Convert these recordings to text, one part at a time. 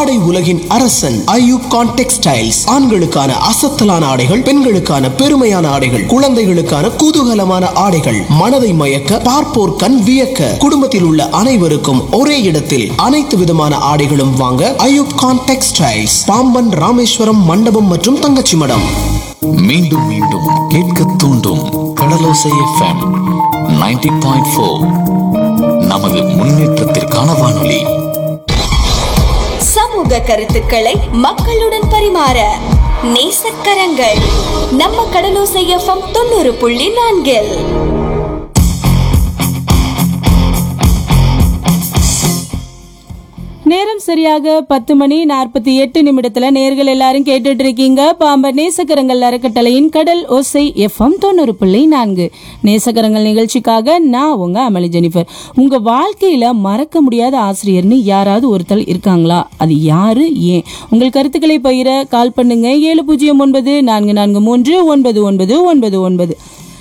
ஆடை உலகின் அரசன் ஐயூப் கான் டெக்ஸ்டைல்ஸ் ஆண்களுக்கான அசத்தலான ஆடைகள் பெண்களுக்கான பெருமையான ஆடைகள் குழந்தைகளுக்கான குதூகலமான ஆடைகள் மனதை மயக்க பார்ப்போர் கண் வியக்க குடும்பத்தில் உள்ள அனைவருக்கும் ஒரே இடத்தில் அனைத்து விதமான ஆடைகளும் வாங்க ஐயூப் கான் டெக்ஸ்டைல்ஸ் பாம்பன் ராமேஸ்வரம் மண்டபம் மற்றும் தங்கச்சி மடம் மீண்டும் மீண்டும் கேட்க தூண்டும் கடலோசை எஃப்எம் 90.4 பாயிண்ட் நமது முன்னேற்றத்திற்கான வானொலி சமூக கருத்துக்களை மக்களுடன் பரிமாற நேசக்கரங்கள் நம்ம கடலோசை எஃப்எம் தொண்ணூறு புள்ளி நான்கில் நேரம் சரியாக பத்து மணி நாற்பத்தி எட்டு நிமிடத்துல நேர்கள் எல்லாரும் கேட்டுட்டு இருக்கீங்க பாம்பன் நேசக்கரங்கள் அறக்கட்டளையின் கடல் ஓசை எஃப்எம் தொண்ணூறு புள்ளி நான்கு நேசக்கரங்கள் நிகழ்ச்சிக்காக நான் உங்க அமளி ஜெனிஃபர் உங்க வாழ்க்கையில மறக்க முடியாத ஆசிரியர்னு யாராவது ஒருத்தர் இருக்காங்களா அது யாரு ஏன் உங்கள் கருத்துக்களை பகிர கால் பண்ணுங்க ஏழு பூஜ்ஜியம் ஒன்பது நான்கு நான்கு மூன்று ஒன்பது ஒன்பது ஒன்பது ஒன்பது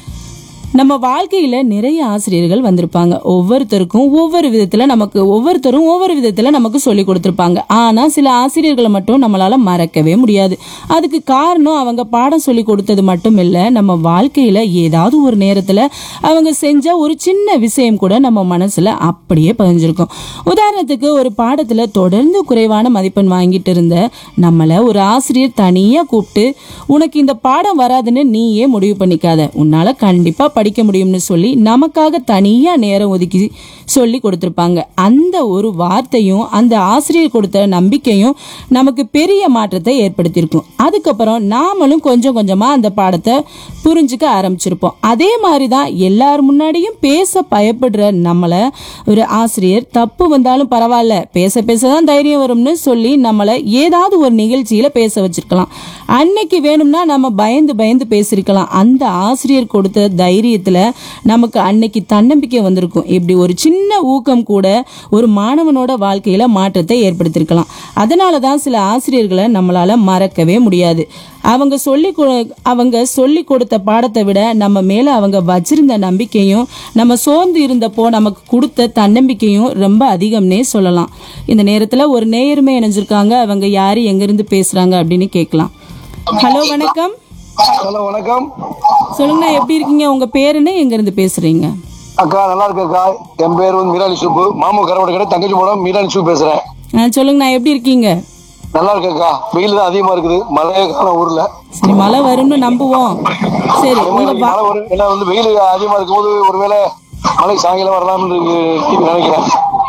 நம்ம வாழ்க்கையில நிறைய ஆசிரியர்கள் வந்திருப்பாங்க ஒவ்வொருத்தருக்கும் ஒவ்வொரு விதத்துல நமக்கு ஒவ்வொருத்தரும் ஒவ்வொரு விதத்துல நமக்கு சொல்லி கொடுத்துருப்பாங்க ஆனா சில ஆசிரியர்களை மட்டும் நம்மளால மறக்கவே முடியாது அதுக்கு காரணம் அவங்க பாடம் சொல்லி கொடுத்தது மட்டும் இல்ல நம்ம வாழ்க்கையில ஏதாவது ஒரு நேரத்துல அவங்க செஞ்ச ஒரு சின்ன விஷயம் கூட நம்ம மனசுல அப்படியே பதிஞ்சிருக்கும் உதாரணத்துக்கு ஒரு பாடத்துல தொடர்ந்து குறைவான மதிப்பெண் வாங்கிட்டு இருந்த நம்மள ஒரு ஆசிரியர் தனியா கூப்பிட்டு உனக்கு இந்த பாடம் வராதுன்னு நீயே முடிவு பண்ணிக்காத உன்னால கண்டிப்பா படிக்க முடியும்னு சொல்லி நமக்காக தனியா நேரம் ஒதுக்கி சொல்லி கொடுத்துருப்பாங்க அந்த ஒரு வார்த்தையும் அந்த ஆசிரியர் கொடுத்த நம்பிக்கையும் நமக்கு பெரிய மாற்றத்தை ஏற்படுத்தியிருக்கும் அதுக்கப்புறம் நாமளும் கொஞ்சம் கொஞ்சமா அந்த பாடத்தை புரிஞ்சுக்க ஆரம்பிச்சிருப்போம் அதே மாதிரி தான் எல்லார் முன்னாடியும் பேச பயப்படுற நம்மளை ஒரு ஆசிரியர் தப்பு வந்தாலும் பரவாயில்ல பேச பேச தான் தைரியம் வரும்னு சொல்லி நம்மளை ஏதாவது ஒரு நிகழ்ச்சியில பேச வச்சிருக்கலாம் அன்னைக்கு வேணும்னா நம்ம பயந்து பயந்து பேசியிருக்கலாம் அந்த ஆசிரியர் கொடுத்த தைரியத்துல நமக்கு அன்னைக்கு தன்னம்பிக்கை வந்திருக்கும் இப்படி ஒரு சின்ன ஊக்கம் கூட ஒரு மாணவனோட வாழ்க்கையில மாற்றத்தை ஏற்படுத்தியிருக்கலாம் அதனால தான் சில ஆசிரியர்களை நம்மளால மறக்கவே முடியாது அவங்க சொல்லி கொ- அவங்க சொல்லி கொடுத்த பாடத்தை விட நம்ம மேல அவங்க வச்சிருந்த நம்பிக்கையும் நம்ம சோர்ந்து இருந்தப்போ நமக்கு கொடுத்த தன்னம்பிக்கையும் ரொம்ப அதிகம்னே சொல்லலாம் இந்த நேரத்துல ஒரு நேயருமே இணைஞ்சிருக்காங்க அவங்க யாரு எங்க இருந்து பேசுறாங்க அப்படின்னு கேட்கலாம் ஹலோ வணக்கம் ஹலோ வணக்கம் சொல்லுங்கண்ணா எப்படி இருக்கீங்க உங்க பேர் என்ன எங்க இருந்து பேசுறீங்க அக்கா நல்லா இருக்கக்கா என் பேர் வந்து மீராணி சூப்பு மாமு கரவடை கடை தங்கச்சி மூலம் மீராணி சூப் பேசுறேன் ஆ, சொல்லுங்கண்ணா எப்படி இருக்கீங்க நல்லா இருக்கக்கா வெயில் தான் அதிகமா இருக்குது மழையே காலம் ஊர்ல சரி மழை வரும்னு நம்புவோம் சரி அதே உங்க மாதிரி வா- மழை வரும் ஏன்னா வந்து வெயில் அதிகமா இருக்கும்போது ஒருவேளை மழை சாயங்காலம் வரலாம்னு இருக்கு- நினைக்கிறேன்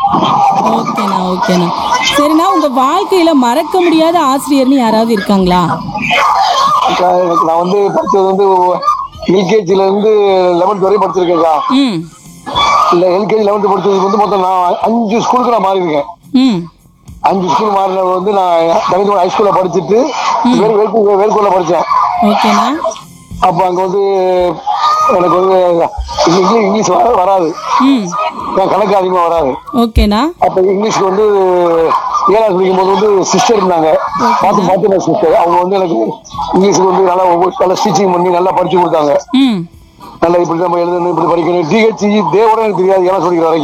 ஓகேண்ணா ஓகேண்ணா சரிண்ணா உங்க வாழ்க்கையில மறக்க முடியாத ஆசிரியர்னு யாராவது இருக்காங்களா அக்கா, எனக்கு நான் வந்து படிச்சது வந்து எல்கேஜில இருந்து லெவன்த் வரையும் படிச்சிருக்கேன்க்கா ம் இல்ல எல்கேஜி லெவன்த் படிச்சதுக்கு வந்து மொத்தம் நான் அஞ்சு ஸ்கூலுக்கு நான் மாறி இருக்கேன் ம் அஞ்சு ஸ்கூல் மாறின வந்து நான் தங்கச்சி ஹை ஸ்கூல்ல படிச்சுட்டு வேல் வேல்கூ வேல்கூர்ல படிச்சேன் ஓகேண்ணா அப்ப அங்க வந்து எனக்கு வந்து இங்கிலீஷ் இங்கிலீஷ் வர- வராது ம் என் கணக்கு அதிகமா வராது ஓகேண்ணா அப்ப இங்கிலீஷ்க்கு வந்து ஏழாவது படிக்கும் போது வந்து சிஸ்டர் இருந்தாங்க பார்த்து பார்த்து சிஸ்டர் அவங்க வந்து எனக்கு இங்கிலீஷுக்கு வந்து நல்லா ஒவ்வொரு- நல்லா ஸ்டிச்சிங் பண்ணி நல்லா படிச்சு கொடுத்தாங்க ம் நல்லா இப்படி நம்ம எழுதணும் இப்படி படிக்கணும் டிஹெச் தேவோட எனக்கு தெரியாது ஏன்னா சொல்லிக்கிற வரைக்கும்